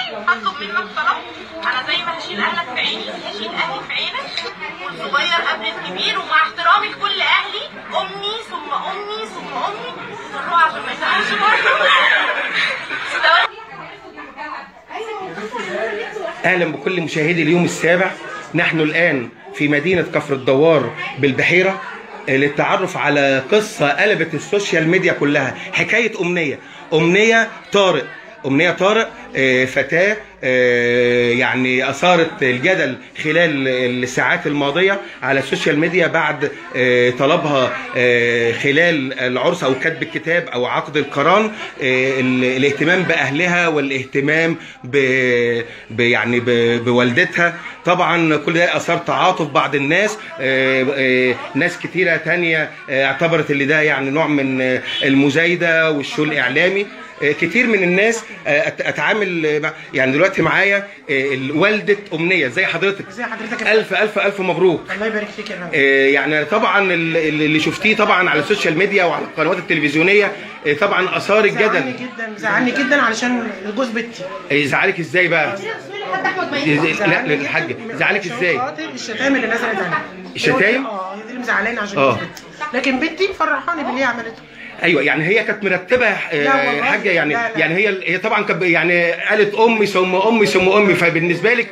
هطلب منك طلب انا زي ما هشيل اهلك في عيني هشيل اهلي في عينك والصغير قبل الكبير ومع احترامي لكل اهلي امي ثم امي ثم امي بالراحه عشان ما يزعلش برضه اهلا بكل مشاهدي اليوم السابع نحن الان في مدينه كفر الدوار بالبحيره للتعرف على قصه قلبت السوشيال ميديا كلها حكايه امنيه امنيه طارق امنيه طارق آه، فتاه آه، يعني اثارت الجدل خلال الساعات الماضيه على السوشيال ميديا بعد آه، طلبها آه، خلال العرس او كتب الكتاب او عقد القران آه، ال- الاهتمام باهلها والاهتمام ب ب- يعني ب- بوالدتها طبعا كل ده اثار تعاطف بعض الناس آه، آه، ناس كتيره تانية آه، اعتبرت اللي ده يعني نوع من آه، المزايده والشو الاعلامي آه، كتير من الناس آه، أت- اتعامل مع يعني دلوقتي معايا آه، والده امنيه زي حضرتك ازي حضرتك يا الف الف الف مبروك الله يبارك فيك يا فندم آه، يعني طبعا ال- ال- اللي شفتيه طبعا على السوشيال ميديا وعلى القنوات التلفزيونيه آه، طبعا اثار زعلني الجدل جدا زعلني جدا علشان جوز بنتي آه، زعلك ازاي بقى؟ لا زعلني للحاج جداً زعلك عشان ازاي؟ خاطر الشتايم اللي نزلت عنها الشتايم؟ اه هي دي اللي مزعلاني عشان آه. جوز بنتي لكن بنتي فرحاني باللي هي عملته ايوه يعني هي كانت مرتبه لا آه، والله. حاجه يعني لا لا. يعني هي هي طبعا كانت يعني قالت امي ثم امي ثم امي فبالنسبه لك